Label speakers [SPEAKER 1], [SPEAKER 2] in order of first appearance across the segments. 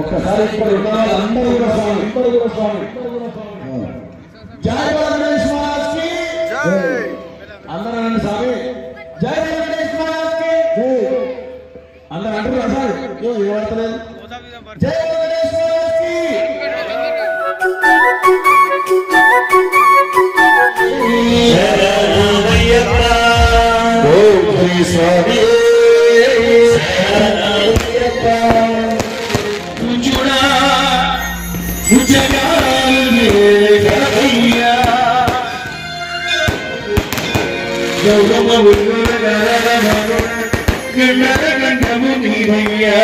[SPEAKER 1] ఒక్కసారి ఇక్కడ ఉన్న వాళ్ళందరూ కూడా స్వామి అందరూ కూడా స్వామి జై వెంకటేష్ మహారాజ్ కి జై. అందరూ అనండి స్వామి జై వెంకటేష్ మహారాజ్ కి జై అందరూ అంటారు సార్ ఏ ఏమడతలేదు జై వెంకటేష్ మహారాజ్ కి ఓం శ్రీ స్వామి
[SPEAKER 2] చూడా ఉజగాలు గరయ్యా గౌరవ గండర గండము నీరయ్యా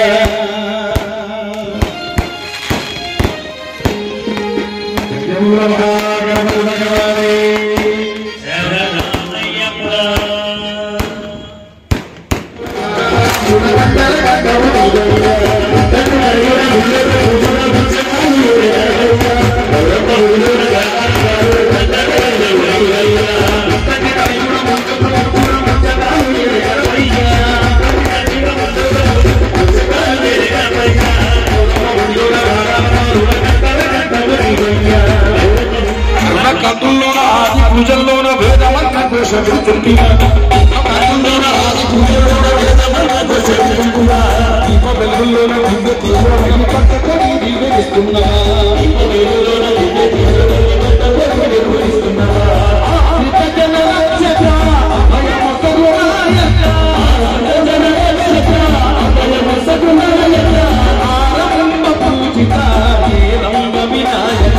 [SPEAKER 2] కందుల్లోన ఆది పూజల్లోన వేదమంత ఘోషిస్తుంటున్నా కందుల్లోన ఆది పూజల్లోన వేదమంత ఘోషిస్తుంటున్నా దీప వెలుగుల్లోన దివ్య తీవ్రమైన పట్టుకొని దీవెనిస్తున్నా దీప వెలుగులోన దివ్య తీవ్రమైన పట్టుకొని నిర్వహిస్తున్నా కృతజ్ఞత రక్షక అభయమ కరుణాయక కృతజ్ఞత రక్షక అభయమ సగుణాయక ఆరంభ పూజిత హేరంబ వినాయక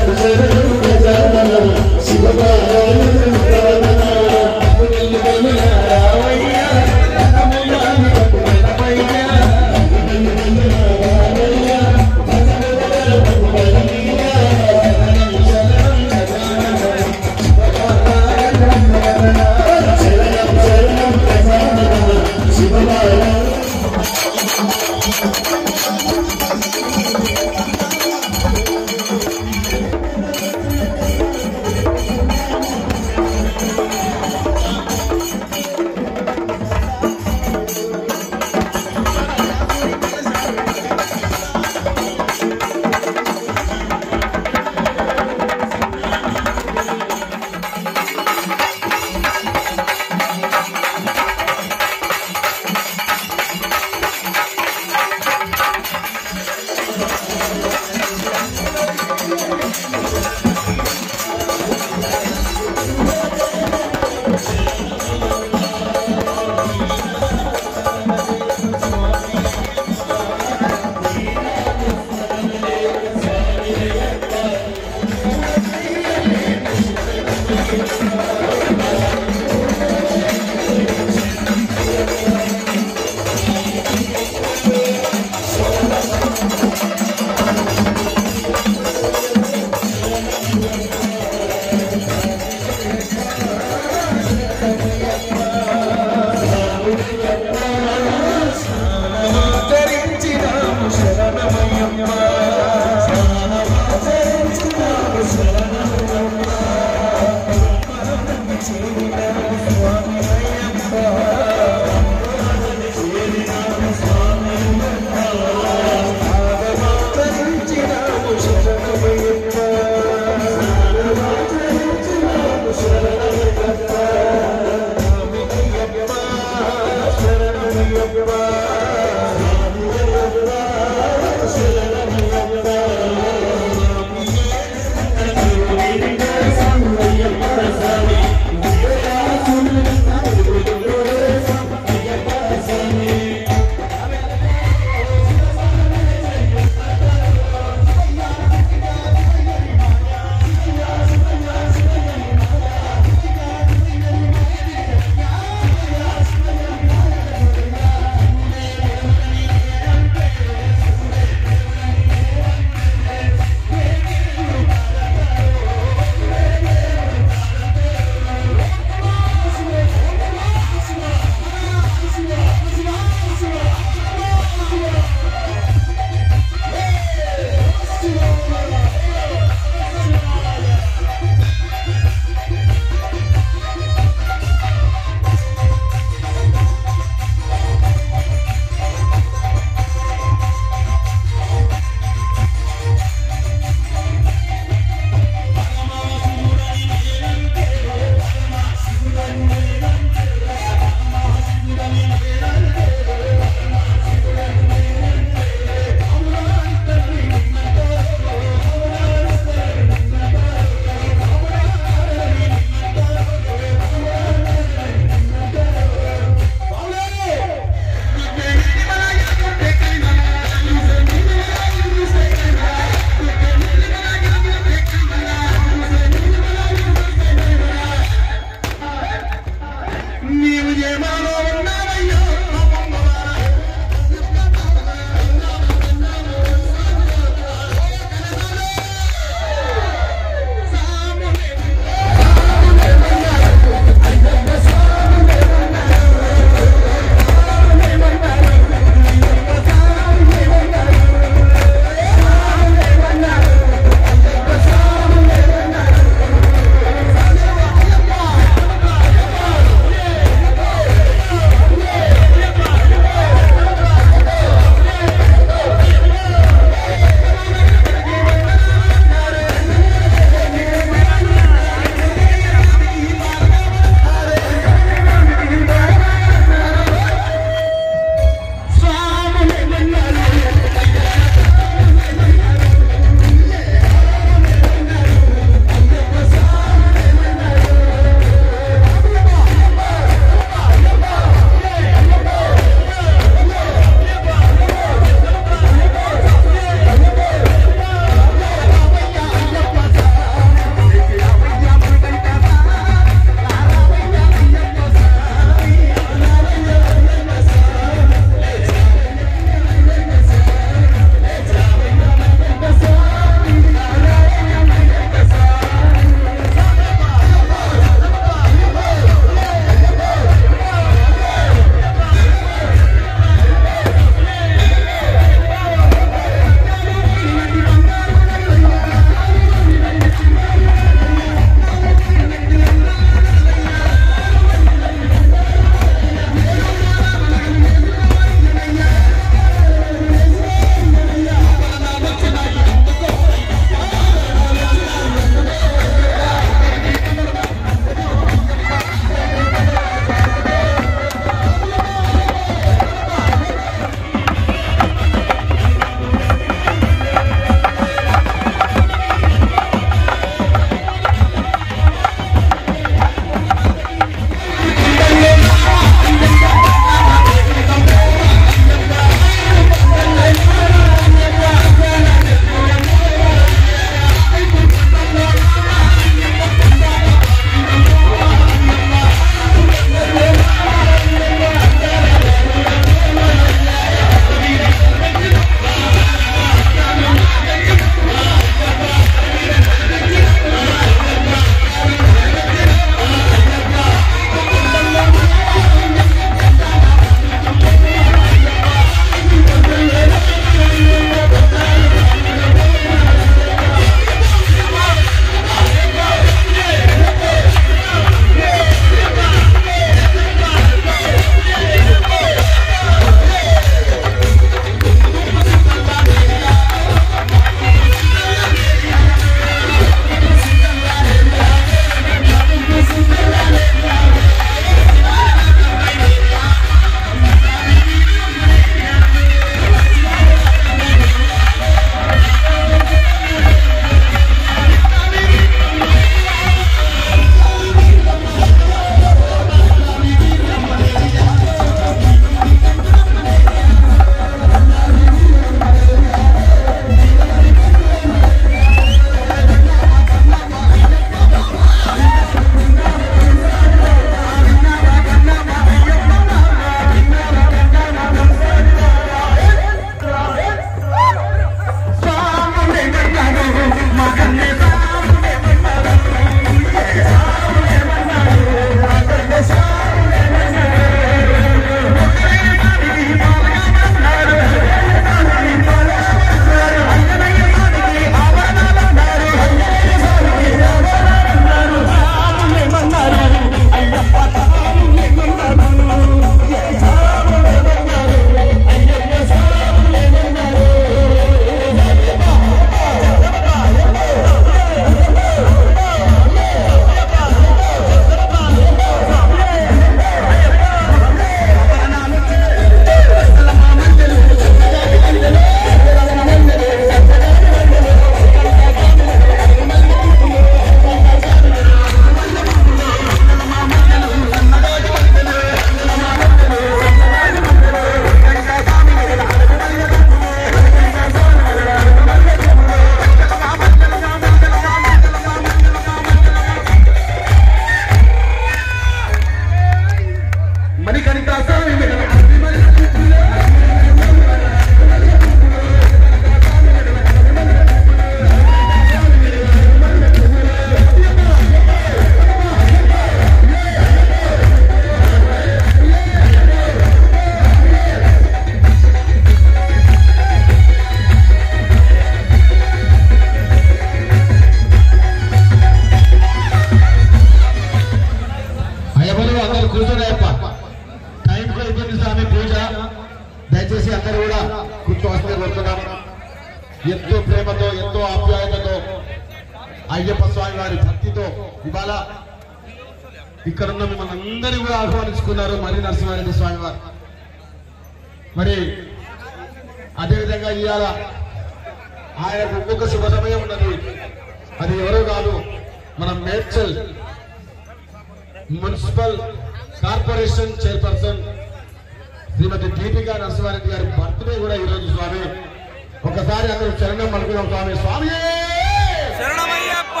[SPEAKER 1] అందరూ కూడా కూర్చోవలసిన కోరుతున్నాం ఎంతో ప్రేమతో ఎంతో ఆప్యాయతతో అయ్యప్ప స్వామి వారి భక్తితో ఇవాళ ఇక్కడున్న మిమ్మల్ని అందరూ కూడా ఆహ్వానించుకున్నారు మరి నరసింహారెడ్డి స్వామి వారు మరి అదేవిధంగా ఇవాళ ఆయనకు ఇంకొక శుభ సమయం ఉన్నది అది ఎవరో కాదు మన Medchal municipal corporation chairperson Srimathi Deepika Narasimha Reddy గారి బర్త్డే కూడా ఈరోజు స్వామి ఒకసారి అందరూ చరణం అనుకున్నాం స్వామి స్వామి
[SPEAKER 3] శరణమయ్యప్ప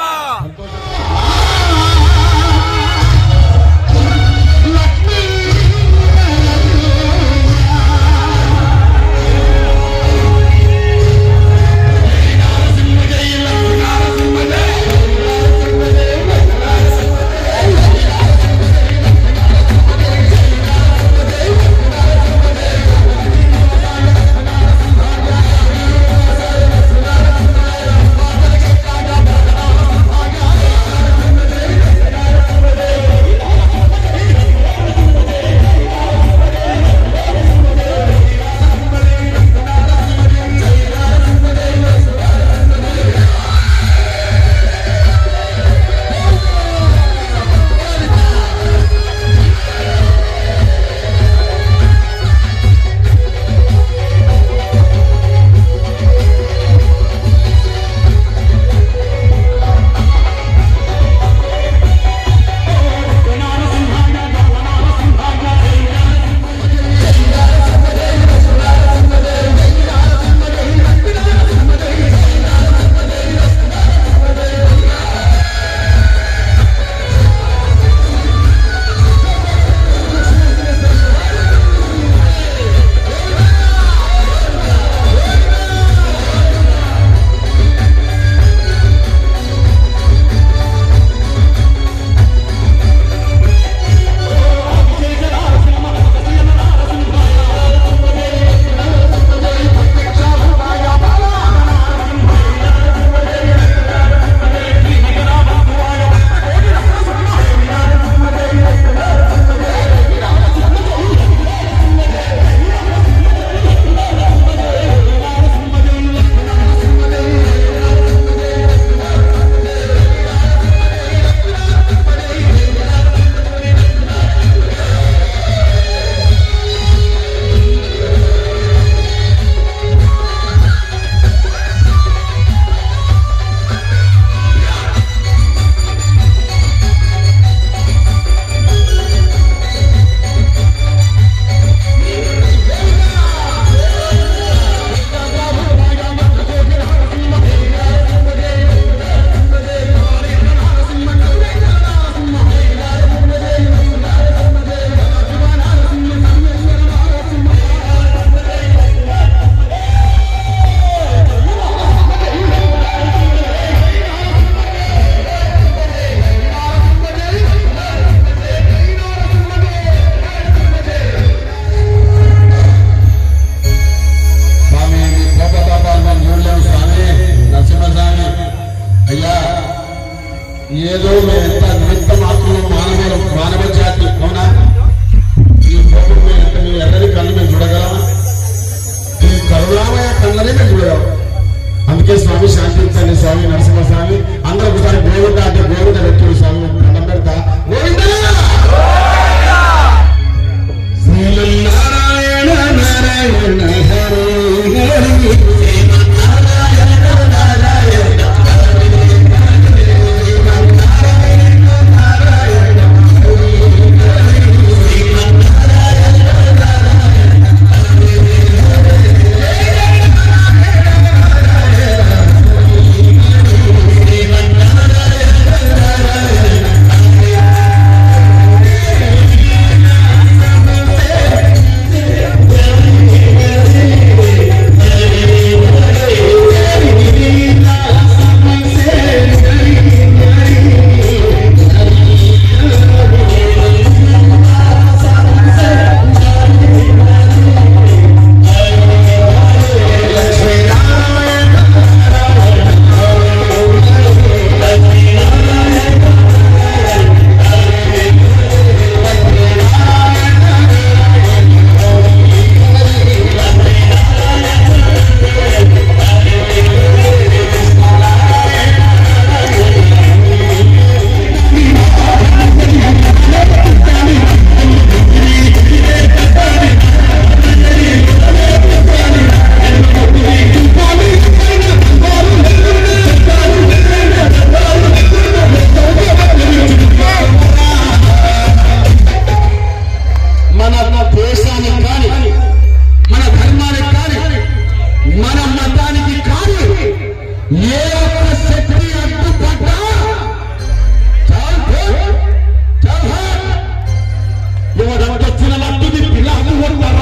[SPEAKER 1] స్వామి మీ కోప పాపాలు మేము చూడలేము స్వామి నరసింహస్వామి అయ్యా ఏదో మేము ఎంత నిమిత్త మాత్రం మానవ మానవ జాతి అవునా ఈ కోపం మేము ఎంత మీ ఎర్రని కళ్ళు మేము చూడగలమా ఈ కరుణామయ కళ్ళనే మేము చూడగలం అందుకే స్వామి శాంతించండి స్వామి నరసింహస్వామి అందరూ ఒకసారి గోవింద అంటే గోవింద వ్యక్తులు స్వామి దండం పెడతా గోవింద శ్రీమన్నారాయణ నారాయణ హరి హరి
[SPEAKER 2] శ్రీమన్నారాయణ మన మతానికి కాదు ఏ ఒక్క శక్తి అడ్డుపడ్డా చాలు పో, చాలు పో. ఎవరంత వచ్చిన మట్టిది పిల్లలు కొడతారా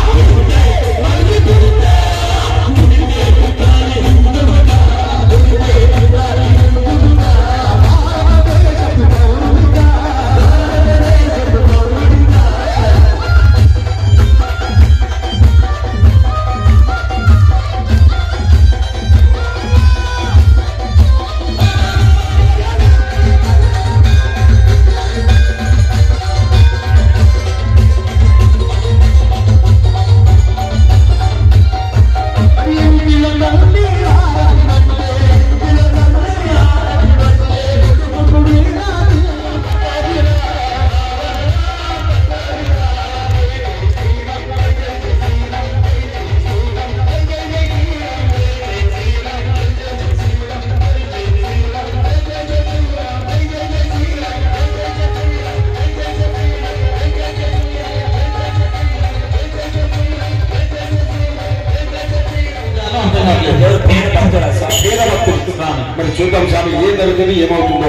[SPEAKER 2] మరి చూద్దాం స్వామి ఏం జరుగుతుంది ఏమవుతుందో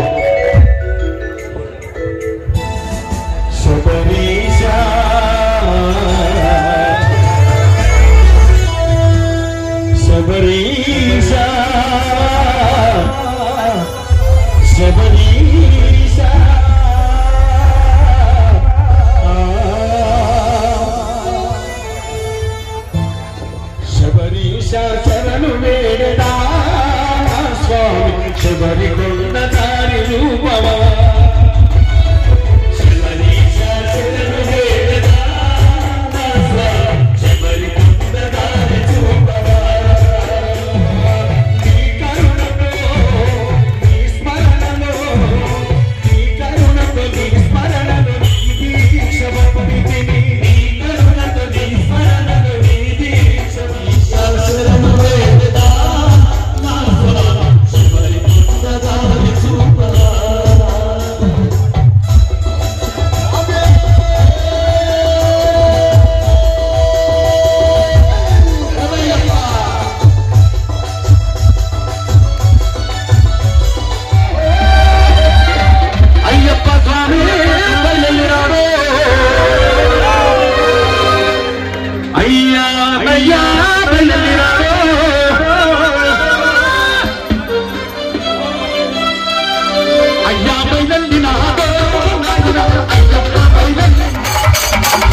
[SPEAKER 2] శబరీశ శబరీశ శబరీశ శబరీశ చరణు వేడదా స్వామి శబరి కొండ దారి రూపమా శబరీశ చరణు వేడదా స్వామి శబరి కొండ దారి రూపమా నీ కరుణతో నీ స్మరణలో నీ కరుణతో నీ స్మరణలో నీ దీక్ష పంపితిని నీ కరుణతో నీ స్మరణలో నీ దీక్ష శరణు వేడదా నా స్వామి శబరి కొండ దారి రూపమా అయ్యప్ప స్వామి బయలుదేరాడు అయ్యా అయ్యా బయలుదేరాడు అయ్యా బయలుదేరాడు అయ్యప్ప బయలుదేరాడు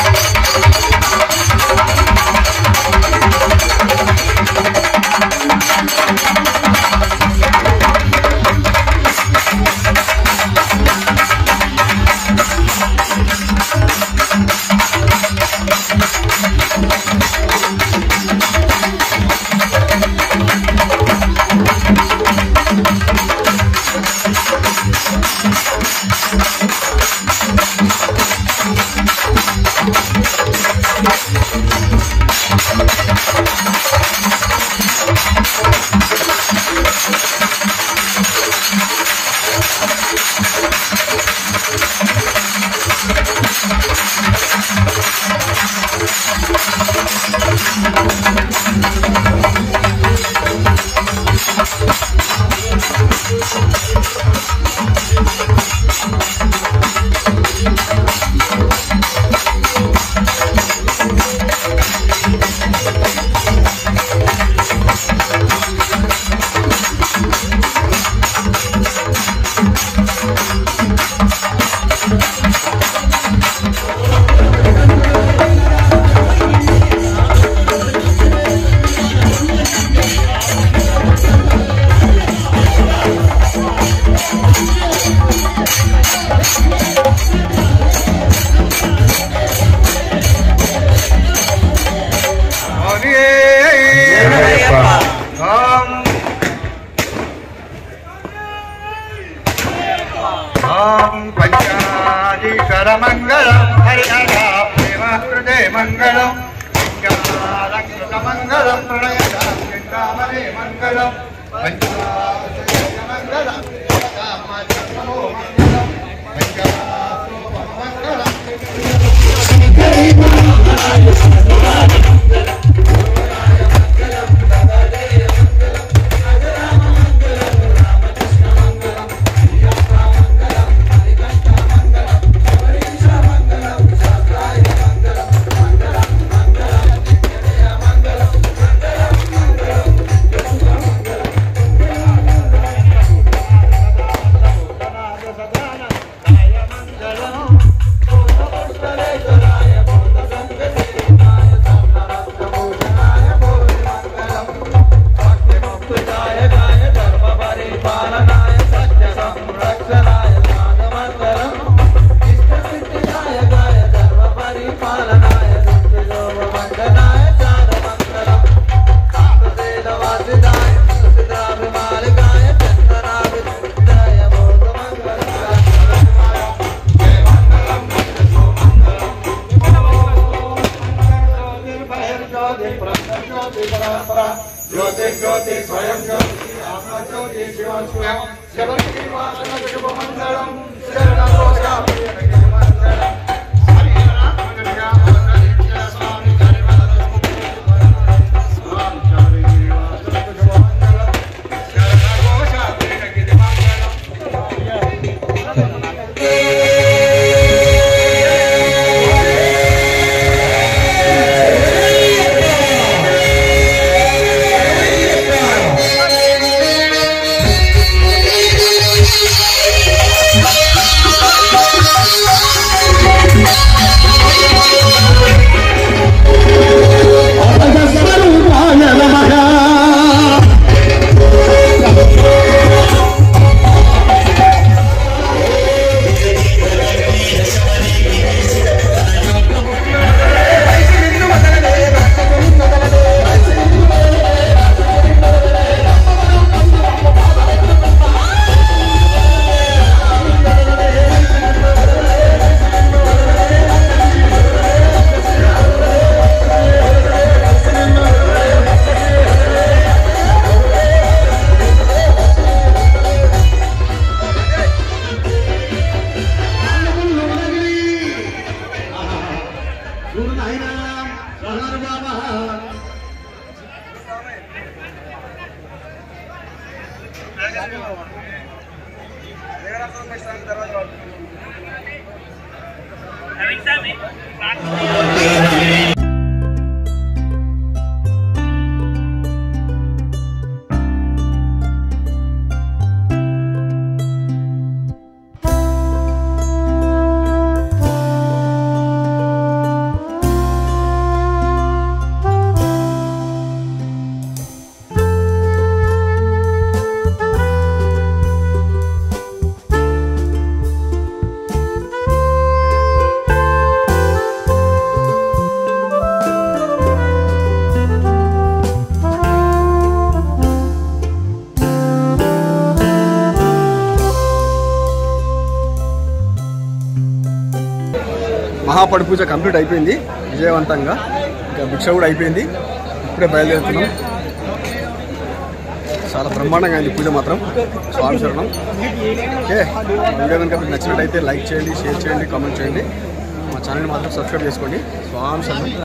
[SPEAKER 4] ఓం పంచాదీశ్వర మంగళం హరిహర ప్రేమ హృదయ మంగళం పంచాలంకృత మంగళం ప్రణయత చింతామణి మంగళం పంచాదీశ్వర మంగళం రామచంద్రో మంగళం పంచాసోమ మంగళం పరాత్పర జ్యోతి జ్యోతి స్వయం జ్యోతి ఆత్మ జ్యోతి శివ శివం శివ శ్రీనివాసన శుభమంగళం శరణోషామంగళం
[SPEAKER 2] అజస్వరూపాయ నమః
[SPEAKER 5] మహాపడి పూజ కంప్లీట్ అయిపోయింది విజయవంతంగా ఇంకా భిక్ష కూడా అయిపోయింది ఇప్పుడే బయలుదేరుతున్నాం చాలా బ్రహ్మాండంగా అయింది పూజ మాత్రం స్వామి శరణం ఓకే వీడియో కనుక మీకు నచ్చినట్టయితే లైక్ చేయండి షేర్ చేయండి కామెంట్ చేయండి మా ఛానల్ మాత్రం సబ్స్క్రైబ్ చేసుకోండి స్వామి శరణం